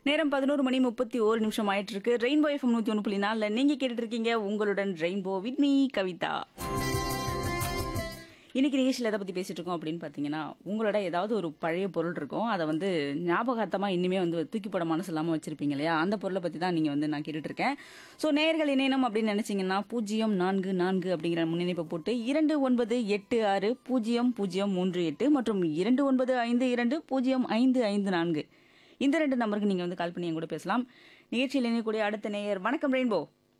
நேரம் பதினோரு மணி முப்பத்தி ஓரு நிமிஷம் ஆயிட்டு இருக்கு ரெயின்போ எஃப்எம் நூத்தி ஒன்று புள்ளி நாலுல நீங்க கேட்டுட்டு இருக்கீங்க உங்களுடன் ரெயின்போ வித் மீ கவிதா இன்னைக்கு நிகழ்ச்சியில் எதை பற்றி பேசிட்டு இருக்கோம் அப்படின்னு பார்த்தீங்கன்னா உங்களோட ஏதாவது ஒரு பழைய பொருள் இருக்கும் அதை வந்து ஞாபகார்த்தமாக இனிமே வந்து தூக்கி போட மனசு இல்லாமல் வச்சிருப்பீங்க இல்லையா அந்த பொருளை பற்றி தான் நீங்கள் வந்து நான் கேட்டுட்டு இருக்கேன் ஸோ நேயர்கள் இணையணும் அப்படின்னு நினைச்சீங்கன்னா பூஜ்ஜியம் நான்கு நான்கு அப்படிங்கிற முன்னிணைப்பை போட்டு இரண்டு ஒன்பது எட்டு ஆறு பூஜ்ஜியம் பூஜ்ஜியம் மூன்று எட்டு மற்றும் இரண்டு ஒன்பது ஐந்து இரண்டு பூஜ்ஜியம் ஐந்து ஐந்து நான்கு இந்த ரெண்டு நம்பருக்கு நீங்கள் வந்து கால் பண்ணி என் கூட பேசலாம் நிகழ்ச்சியில் இணையக்கூடிய அடுத்த நேயர் வணக்கம் ரெயின்போ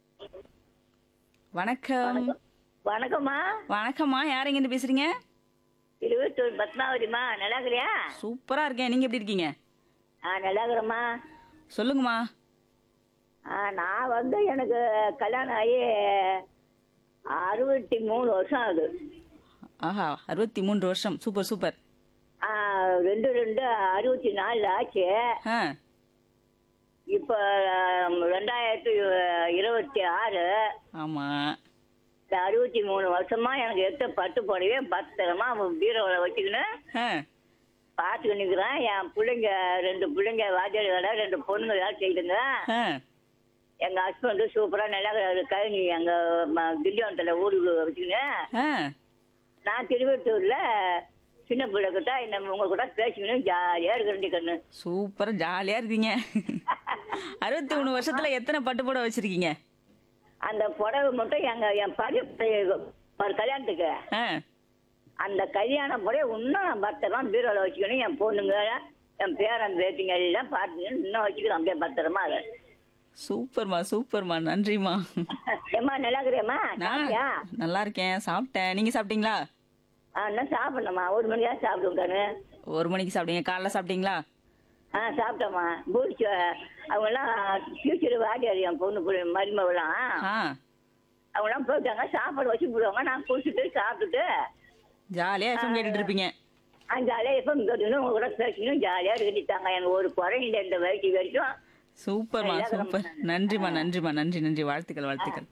வணக்கம் வணக்கம்மா வணக்கம்மா யார் எங்கேருந்து பேசுறீங்க இருபத்தொரு பத்மாவதிம்மா நல்லா இருக்கிறியா சூப்பரா இருக்கேன் நீங்க எப்படி இருக்கீங்க ஆ நல்லா இருக்கிறேம்மா சொல்லுங்கம்மா ஆ நான் வந்து எனக்கு கல்யாணம் ஆகி அறுபத்தி மூணு வருஷம் ஆகுது ஆஹா அறுபத்தி மூன்று வருஷம் சூப்பர் சூப்பர் ஆ, ரெண்டு ரெண்டு அறுபத்தி நாலு ஆச்சு ஆ இப்போ ரெண்டாயிரத்தி இருபத்தி ஆறு ஆமா இந்த அறுபத்தி மூணு வருஷமா எனக்கு எடுத்த பட்டு புடவையே பத்திரமா பீரோவில் வச்சுக்கின்னு ஆ பார்த்துக்கிட்டு நிற்கிறேன் என் பிள்ளைங்க ரெண்டு பிள்ளைங்க வாத்தியார் வேலை ரெண்டு பொண்ணுங்க வேலை செய்யுதுங்க ஆ எங்க ஹஸ்பண்ட் சூப்பரா நல்லா கழனி அங்க ம- திண்டிவனத்துல ஊருக்கு வச்சுக்கின்னு ஆ நான் திருவத்தூர்ல சின்ன பிள்ளை கிட்ட இந்த உங்க கூட பேசிக்கணும் ஜாலியா இருக்கிறேன் கண்ணு சூப்பரா ஜாலியா இருக்கீங்க அறுபத்தி மூணு வருஷத்துல எத்தனை பட்டு புடவை வச்சிருக்கீங்க அந்த புடவை மட்டும் எங்க என் பழைய பையன் ஒரு கல்யாணத்துக்கு ஆ அந்த கல்யாண புடவை இன்னும் நான் பத்திரமா பீரோல வச்சுக்கணும் என் பொண்ணுங்க என் பேரன் பேத்திங்க எல்லாம் பார்த்துக்கணும் இன்னும் வச்சுக்கிறேன் அப்படியே பத்திரமா அதை சூப்பர்மா சூப்பர்மா நன்றிம்மா ஏம்மா நல்லா இருக்கிறேம்மா நான் சாப்பிட்டியா? நல்லா இருக்கேன் சாப்பிட்டேன் நீங்க சாப்பிட்டீங்களா ஆ இன்னும் சாப்பிடணும்மா ஒரு மணிக்கா சாப்பிடுவோம் கண்ணு ஒரு மணிக்கு சாப்பிட்டீங்க காலைல சாப்பிட்டீங்களா ஆ சாப்பிட்டோம்மா பூரிச்சு அவங்கெல்லாம் ஃபியூச்சர் வாடியார் என் பொண்ணு பிள்ளை மருமவெல்லாம் ஆ அவங்கெல்லாம் போயிட்டாங்க சாப்பாடு வச்சு போடுவாங்க நான் குடிச்சிட்டு சாப்பிட்டுட்டு ஜாலியா எஃப்எம் கேட்டுட்டு இருப்பீங்க ஜாலியாக எப்போ கேட்டுக்கணும் உங்க கூட பேசிக்கணும் ஜாலியாக இருக்கிட்டாங்க எனக்கு ஒரு குறையில இந்த வயசு வரைக்கும் சூப்பர்மா நல்லா சூப்பர் இருக்கிறோம்மா. நன்றிம்மா நன்றிம்மா நன்றி நன்றி வாழ்த்துக்கள் வாழ்த்துக்கள்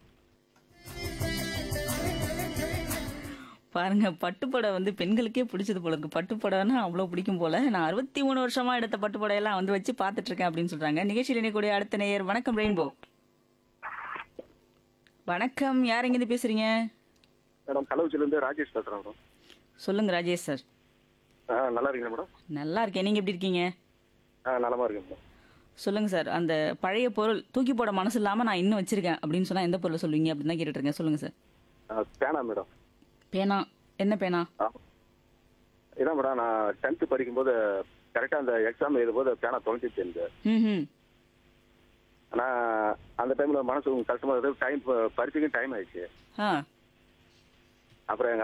பாருங்க பட்டுப்புடவை வந்து பெண்களுக்கே பிடிச்சது போல இருக்கு பட்டுப்புடவைன்னா அவ்வளோ பிடிக்கும் போல நான் அறுபத்தி மூணு வருஷமா எடுத்த பட்டுப்புடவையெல்லாம் வந்து வச்சு பார்த்துட்டு இருக்கேன் அப்படின்னு சொல்றாங்க நிகழ்ச்சியில் இணையக்கூடிய அடுத்த நேயர் வணக்கம் ரெயின்போ வணக்கம் யார் எங்கேருந்து பேசுறீங்க மேடம் கள்ளக்குறிச்சியிலேருந்து ராஜேஷ் பேசுகிறேன் மேடம் சொல்லுங்க ராஜேஷ் சார் ஆ நல்லா இருக்கீங்களா மேடம் நல்லா இருக்கேன் நீங்க எப்படி இருக்கீங்க ஆ நலமா இருக்கேன் மேடம் சொல்லுங்க சார் அந்த பழைய பொருள் தூக்கி போட மனசு இல்லாம நான் இன்னும் வச்சிருக்கேன் அப்படின்னு சொன்னா எந்த பொருளை சொல்லுவீங்க அப்படின்னு தான் கேட்டுட்டு இருக்கேன் சொல்லுங்க சார் ஆ, பேனா மேடம் பேனா என்ன பேனா ஆ இதான் மேடம் நான் டென்த்து படிக்கும்போது கரெக்டாக அந்த எக்ஸாம் எழுதும்போது பேனா தொலைஞ்சிச்சு எனக்கு ம் ஆனால் அந்த டைமில் மனசு கொஞ்சம் கஷ்டமாக இருந்தது டைம் பரிசுக்கும் டைம் ஆயிடுச்சு ஆ அப்புறம் எங்கள்